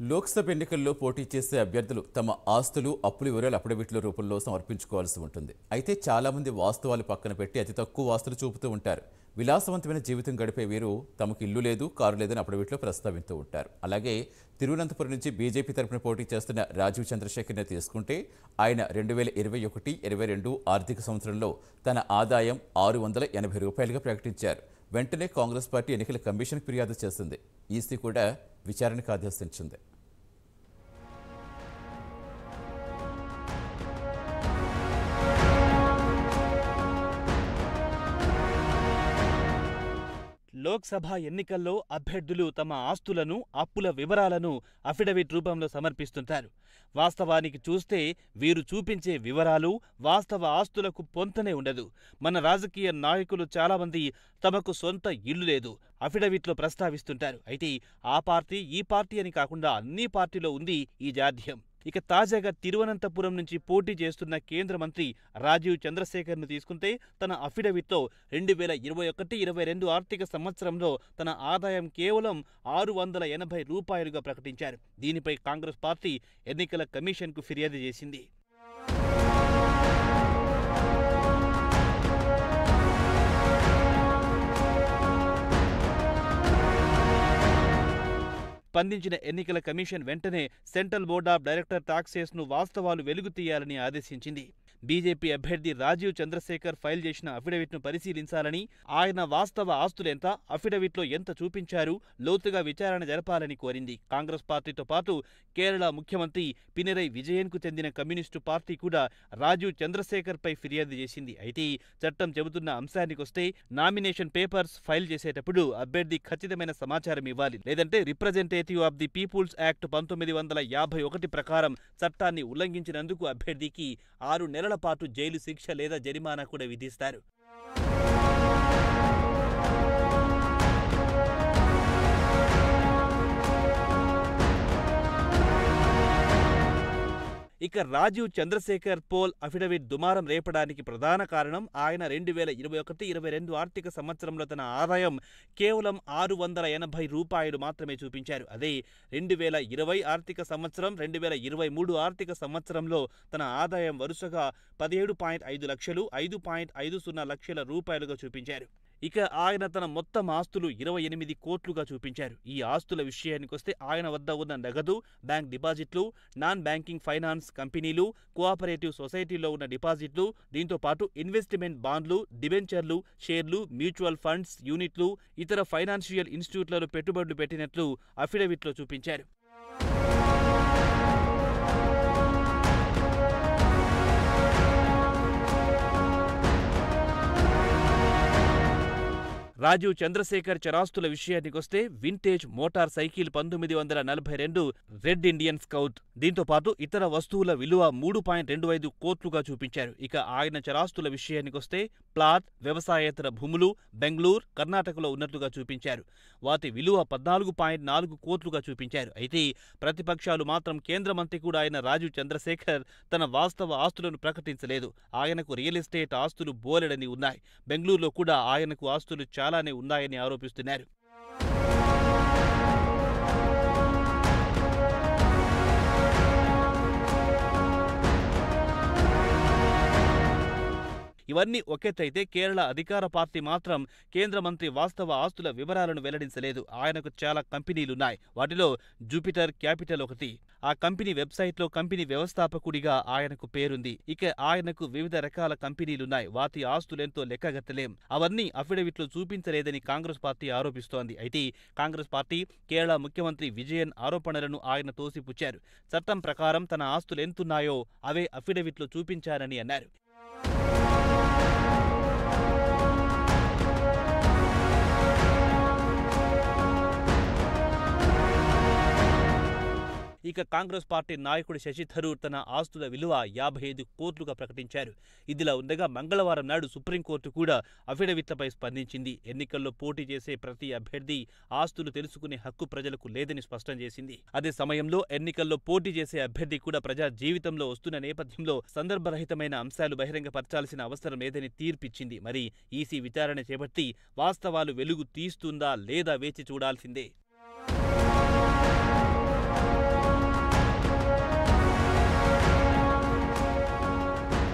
లోక్సభ ఎన్నికల్లో పోటీ చేసే అభ్యర్థులు తమ ఆస్తులు అప్పుల వివరాలు అఫిడవిట్ల రూపంలో సమర్పించుకోవాల్సి ఉంటుంది అయితే చాలా మంది వాస్తవాలు పక్కన పెట్టి అతి తక్కువ ఆస్తులు చూపుతూ ఉంటారు విలాసవంతమైన జీవితం గడిపే వీరు తమకు ఇల్లు లేదు కారు లేదని అఫిడవిట్లో ప్రస్తావిస్తూ ఉంటారు అలాగే తిరువనంతపురం నుంచి బీజేపీ తరపున పోటీ చేస్తున్న రాజీవ్ చంద్రశేఖర్ని తీసుకుంటే ఆయన రెండు వేల ఇరవై ఒకటి ఇరవై రెండు ఆర్థిక సంవత్సరంలో తన ఆదాయం ఆరు వందల ఎనభై రూపాయలుగా ప్రకటించారు వెంటనే కాంగ్రెస్ పార్టీ ఎన్నికల కమిషన్ ఫిర్యాదు చేసింది ఈసీ కూడా విచారణకు ఆదేశించింది లోక్సభ ఎన్నికల్లో అభ్యర్థులు తమ ఆస్తులను అప్పుల వివరాలను అఫిడవిట్ రూపంలో సమర్పిస్తుంటారు వాస్తవానికి చూస్తే వీరు చూపించే వివరాలు వాస్తవ ఆస్తులకు పొంతనే ఉండదు మన రాజకీయ నాయకులు చాలామంది తమకు సొంత ఇల్లు లేదు అఫిడవిట్లో ప్రస్తావిస్తుంటారు అయితే ఆ పార్టీ ఈ పార్టీ అని కాకుండా అన్ని పార్టీలో ఉంది ఈ జాఢ్యం ఇక తాజాగా తిరువనంతపురం నుంచి పోటీ చేస్తున్న కేంద్ర మంత్రి రాజీవ్ చంద్రశేఖర్ను తీసుకుంటే తన అఫిడవిట్లో రెండు వేల ఇరవై ఒకటి ఇరవై రెండు ఆర్థిక సంవత్సరంలో తన ఆదాయం కేవలం ఆరు వందల ఎనభై రూపాయలుగా ప్రకటించారు దీనిపై కాంగ్రెస్ పార్టీ ఎన్నికల కమిషన్కు ఫిర్యాదు చేసింది స్పందించిన ఎన్నికల కమిషన్ వెంటనే సెంట్రల్ బోర్డ్ ఆఫ్ డైరెక్టర్ టాక్సేస్ను వాస్తవాలు వెలుగు తీయాలని ఆదేశించింది బీజేపీ అభ్యర్థి రాజీవ్ చంద్రశేఖర్ ఫైల్ చేసిన అఫిడవిట్ను పరిశీలించాలని ఆయన వాస్తవ ఆస్తులెంత అఫిడవిట్లో ఎంత చూపించారు లోతుగా విచారణ జరపాలని కోరింది కాంగ్రెస్ పార్టీతో పాటు కేరళ ముఖ్యమంత్రి పినరై విజయన్కు చెందిన కమ్యూనిస్టు పార్టీ కూడా రాజీవ్ చంద్రశేఖర్పై ఫిర్యాదు చేసింది అయితే చట్టం చెబుతున్న అంశానికొస్తే నామినేషన్ పేపర్స్ ఫైల్ చేసేటప్పుడు అభ్యర్థి ఖచ్చితమైన సమాచారం ఇవ్వాలి లేదంటే representative of the people's act పంతొమ్మిది వందల యాభై ఒకటి ప్రకారం చట్టాన్ని ఉల్లంఘించినందుకు అభ్యర్థికి ఆరు నెలల పాటు జైలు శిక్ష లేదా జరిమానా కూడా విధిస్తారు ఇక రాజీవ్ చంద్రశేఖర్ పోల్ అఫిడవిట్ దుమారం రేపడానికి ప్రధాన కారణం ఆయన రెండు వేల ఇరవై ఒకటి ఇరవై రెండు ఆర్థిక సంవత్సరంలో తన ఆదాయం కేవలం ఆరు వందల ఎనభై రూపాయలు మాత్రమే చూపించారు అదే రెండు వేల ఇరవై ఆర్థిక సంవత్సరం రెండు వేల ఇరవై మూడు ఆర్థిక సంవత్సరంలో తన ఆదాయం వరుసగా పదిహేడు పాయింట్ ఐదు లక్షలు ఐదు పాయింట్ ఐదు సున్నా లక్షల రూపాయలుగా చూపించారు ఇక ఆయన తన మొత్తం ఆస్తులు ఇరవై ఎనిమిది కోట్లుగా చూపించారు ఈ ఆస్తుల విషయానికొస్తే ఆయన వద్ద ఉన్న నగదు బ్యాంక్ డిపాజిట్లు నాన్ బ్యాంకింగ్ ఫైనాన్స్ కంపెనీలు కోఆపరేటివ్ సొసైటీలో ఉన్న డిపాజిట్లు దీంతో పాటు ఇన్వెస్ట్మెంట్ బాండ్లు డిబెంచర్లు షేర్లు మ్యూచువల్ ఫండ్స్ యూనిట్లు ఇతర ఫైనాన్షియల్ ఇన్స్టిట్యూట్లలో పెట్టుబడులు పెట్టినట్లు అఫిడవిట్లో చూపించారు రాజీవ్ చంద్రశేఖర్ చరాస్తుల విషయానికొస్తే వింటేజ్ మోటార్ సైకిల్ పంతొమ్మిది వందల నలభై రెండు రెడ్ ఇండియన్ స్కౌట్ దీంతో పాటు ఇతర వస్తువుల విలువ మూడు పాయింట్ రెండు ఐదు కోట్లుగా చూపించారు ఇక ఆయన చరాస్తుల విషయానికొస్తే ప్లాట్ వ్యవసాయేతర భూములు బెంగళూరు కర్ణాటకలో ఉన్నట్లుగా చూపించారు వాటి విలువ పద్నాలుగు పాయింట్ నాలుగు కోట్లుగా చూపించారు అయితే ప్రతిపక్షాలు మాత్రం కేంద్ర మంత్రి కూడా అయిన రాజీవ్ చంద్రశేఖర్ తన వాస్తవ ఆస్తులను ప్రకటించలేదు ఆయనకు రియల్ ఎస్టేట్ ఆస్తులు బోలెడని ఉన్నాయి బెంగళూరులో కూడా ఆయనకు ఆస్తులు చాలానే ఉన్నాయని ఆరోపిస్తున్నారు ఇవన్నీ ఒకెత్తైతే కేరళ అధికార పార్టీ మాత్రం కేంద్ర మంత్రి వాస్తవ ఆస్తుల వివరాలను వెల్లడించలేదు ఆయనకు చాలా కంపెనీలున్నాయి వాటిలో జూపిటర్ క్యాపిటల్ ఒకటి ఆ కంపెనీ వెబ్సైట్లో కంపెనీ వ్యవస్థాపకుడిగా ఆయనకు పేరుంది ఇక ఆయనకు వివిధ రకాల కంపెనీలున్నాయి వాటి ఆస్తులెంతో లెక్కగట్టలేం అవన్నీ అఫిడవిట్లో చూపించలేదని కాంగ్రెస్ పార్టీ ఆరోపిస్తోంది అయితే కాంగ్రెస్ పార్టీ కేరళ ముఖ్యమంత్రి విజయన్ ఆరోపణలను ఆయన తోసిపుచ్చారు చట్టం ప్రకారం తన ఆస్తులు ఎంతున్నాయో అవే అఫిడవిట్లో చూపించారని అన్నారు ఇక కాంగ్రెస్ పార్టీ నాయకుడు శశి థరూర్ తన ఆస్తుల విలువ యాభై ఐదు కోట్లుగా ప్రకటించారు ఇదిలా ఉండగా మంగళవారం నాడు సుప్రీంకోర్టు కూడా అఫిడవిట్లపై స్పందించింది ఎన్నికల్లో పోటీ చేసే ప్రతి అభ్యర్థి ఆస్తులు తెలుసుకునే హక్కు ప్రజలకు లేదని స్పష్టం చేసింది అదే సమయంలో ఎన్నికల్లో పోటీ చేసే అభ్యర్థి కూడా ప్రజా జీవితంలో వస్తున్న నేపథ్యంలో సందర్భరహితమైన అంశాలు బహిరంగపరచాల్సిన అవసరం లేదని తీర్పిచ్చింది మరి ఈసీ విచారణ చేపట్టి వాస్తవాలు వెలుగు తీస్తుందా లేదా వేచి చూడాల్సిందే